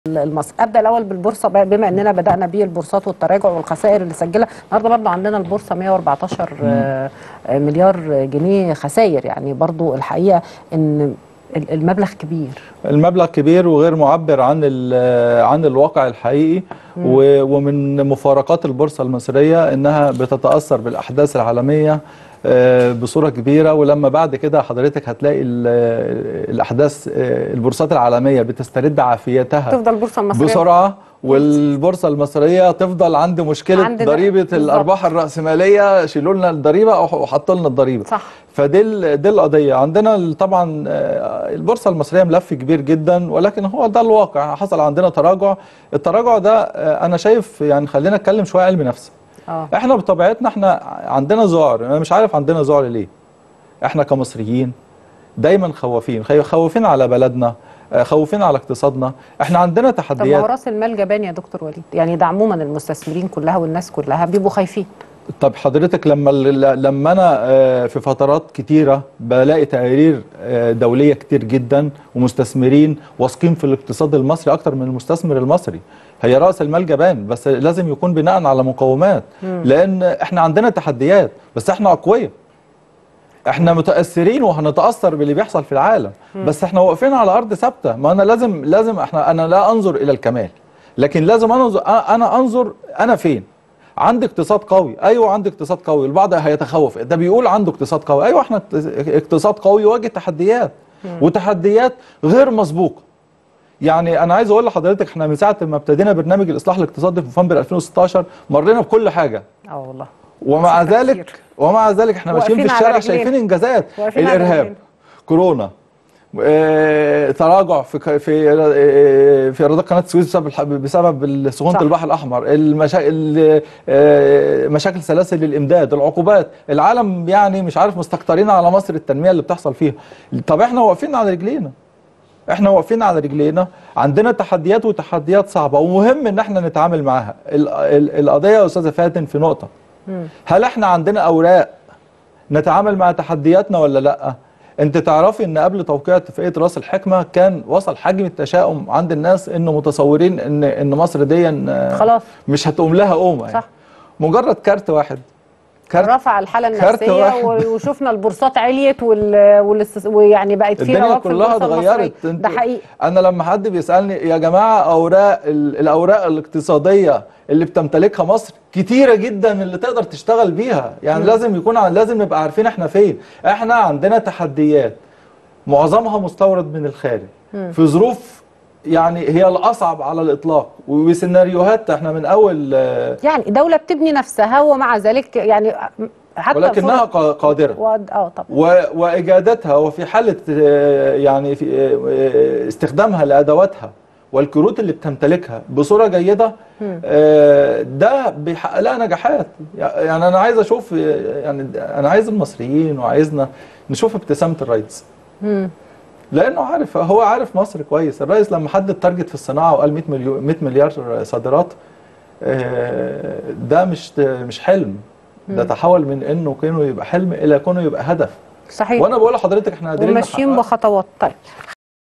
المصري ابدا الاول بالبورصه بقى بما اننا بدانا بالبورصات والتراجع والخسائر اللي سجلها النهارده برضه عندنا البورصه 114 آه، آه، مليار جنيه خسائر يعني برضه الحقيقه ان ال- المبلغ كبير المبلغ كبير وغير معبر عن ال- عن الواقع الحقيقي و- ومن مفارقات البورصه المصريه انها بتتاثر بالاحداث العالميه آه، بصوره كبيره ولما بعد كده حضرتك هتلاقي ال- الاحداث آه، البورصات العالميه بتسترد عافيتها تفضل البورصه المصريه بسرعه والبورصه المصريه تفضل عند مشكله عند ده. ضريبه بالظبط. الارباح الراسماليه شيلوا لنا الضريبه او حطوا لنا الضريبه صح فدي ال- دي القضيه عندنا ال- طبعا آه، البورصه المصريه ملف كبير جدا ولكن هو ده الواقع حصل عندنا تراجع التراجع ده آه، انا شايف يعني خلينا نتكلم شويه علم نفس اه احنا بطبيعتنا احنا عندنا ذعر انا مش عارف عندنا ذعر ليه احنا كمصريين دايما خوافين خي- خوافين على بلدنا آه، خوافين على اقتصادنا احنا عندنا طب ما هو تحديات راس المال جبان يا دكتور وليد يعني ده عموما المستثمرين كلها والناس كلها بيبقوا خايفين طب حضرتك لما ال- لما انا آه، في فترات كتيره بلاقي تقارير آه، دوليه كتير جدا ومستثمرين واثقين في الاقتصاد المصري اكتر من المستثمر المصري هي راس المال جبان بس لازم يكون بناء على مقومات لان احنا عندنا تحديات بس احنا اقوياء احنا متاثرين وهنتاثر باللي بيحصل في العالم بس احنا واقفين على ارض ثابته ما انا لازم لازم احنا انا لا انظر الى الكمال لكن لازم انظر انا انظر انا فين عندي اقتصاد قوي ايوه عندي اقتصاد قوي البعض هيتخوف ده بيقول عنده اقتصاد قوي ايوه احنا اقتصاد قوي يواجه تحديات وتحديات غير مسبوقه يعني انا عايز اقول لحضرتك احنا من ساعه ما ابتدينا برنامج الاصلاح الاقتصادي في نوفمبر 2016 مرينا بكل حاجه اه والله ومع بس كتير. ذلك ومع ذلك احنا ماشيين في واقفين على الشارع رجلينا. شايفين انجازات واقفين على الارهاب رجلينا. كورونا آه، تراجع في ك- في آه، في ايرادات قناه السويس بسبب الح- بسبب سخونه صح. البحر الاحمر المشاكل مشاكل سلاسل الامداد العقوبات العالم يعني مش عارف مستكترين على مصر التنميه اللي بتحصل فيها طب احنا واقفين على رجلينا احنا واقفين على رجلينا عندنا تحديات وتحديات صعبه ومهم ان احنا نتعامل معاها ال- ال- القضيه يا استاذه فاتن في نقطه هل احنا عندنا اوراق نتعامل مع تحدياتنا ولا لا انت تعرفي ان قبل توقيع اتفاقيه راس الحكمه كان وصل حجم التشاؤم عند الناس انه متصورين ان ان مصر دي آه، خلاص مش هتقوم لها قومه يعني. صح. مجرد كارت واحد كارت رفع الحاله كارت النفسيه واحد. و- وشفنا البورصات عليت وال... والاستس... ويعني بقت في الدنيا رواج في كلها البورصة المصرية. اتغيرت انت- ده حقيقي انا لما حد بيسالني يا جماعه اوراق ال- الاوراق الاقتصاديه اللي بتمتلكها مصر كتيره جدا اللي تقدر تشتغل بيها يعني لازم يكون ع- لازم نبقى عارفين احنا فين احنا عندنا تحديات معظمها مستورد من الخارج في ظروف يعني هي الاصعب على الاطلاق وسيناريوهات احنا من اول آه، يعني دوله بتبني نفسها ومع ذلك يعني حتى ولكنها فرص- قا- قادره و... اه طبعا و- واجادتها وفي حاله آه، يعني في آه، استخدامها لادواتها والكروت اللي بتمتلكها بصوره جيده آه، ده بيحقق لها نجاحات يعني انا عايز اشوف آه، يعني انا عايز المصريين وعايزنا نشوف ابتسامه الرئيس مم. لانه عارف هو عارف مصر كويس الرئيس لما حدد تارجت في الصناعه وقال 100 مليون 100 مليار صادرات آه، ده مش مش حلم ده تحول من انه كونه يبقى حلم الى كونه يبقى هدف صحيح وانا بقول لحضرتك احنا قادرين وماشيين نحقق- بخطوات طيب